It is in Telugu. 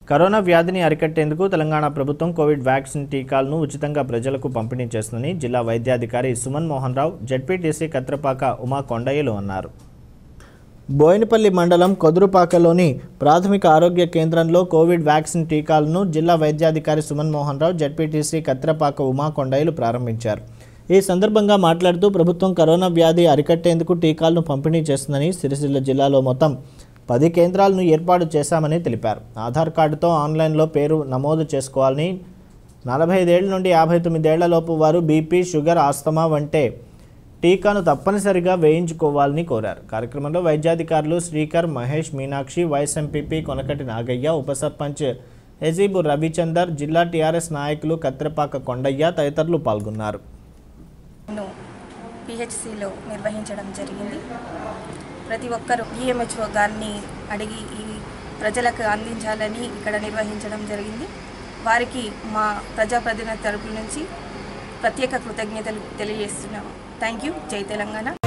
కరోనా వ్యాధిని అరికట్టేందుకు తెలంగాణ ప్రభుత్వం కోవిడ్ వ్యాక్సిన్ టీకాలను ఉచితంగా ప్రజలకు పంపిణీ చేస్తుందని జిల్లా వైద్యాధికారి సుమన్ మోహన్ రావు జడ్పీటీసీ కత్రపాక ఉమా కొండయ్యలు అన్నారు బోయినపల్లి మండలం కొదురుపాకలోని ప్రాథమిక ఆరోగ్య కేంద్రంలో కోవిడ్ వ్యాక్సిన్ టీకాలను జిల్లా వైద్యాధికారి సుమన్ మోహన్ రావు జడ్పీటీసీ కత్రపాక ఉమా కొండయ్యలు ప్రారంభించారు ఈ సందర్భంగా మాట్లాడుతూ ప్రభుత్వం కరోనా వ్యాధి అరికట్టేందుకు టీకాలను పంపిణీ చేస్తుందని సిరిసిల్ల జిల్లాలో మొత్తం పది కేంద్రాలను ఏర్పాటు చేశామని తెలిపారు ఆధార్ కార్డుతో ఆన్లైన్లో పేరు నమోదు చేసుకోవాలని నలభై ఐదేళ్ల నుండి యాభై తొమ్మిదేళ్లలోపు వారు బీపీ షుగర్ ఆస్తమా వంటే టీకాను తప్పనిసరిగా వేయించుకోవాలని కోరారు కార్యక్రమంలో వైద్యాధికారులు శ్రీకర్ మహేష్ మీనాక్షి వైస్ ఎంపీపీ కొనకటి నాగయ్య ఉప సర్పంచ్ ఎజీబు రవిచందర్ జిల్లా టీఆర్ఎస్ నాయకులు కత్రపాక కొండయ్య తదితరులు పాల్గొన్నారు ను పిహెచ్సిలో నిర్వహించడం జరిగింది ప్రతి ఒక్కరూ ఈఎంహెచ్ఓ గారిని అడిగి ఈ ప్రజలకు అందించాలని ఇక్కడ నిర్వహించడం జరిగింది వారికి మా ప్రజాప్రతినిధి తరపు నుంచి ప్రత్యేక కృతజ్ఞతలు తెలియజేస్తున్నాము థ్యాంక్ యూ జై తెలంగాణ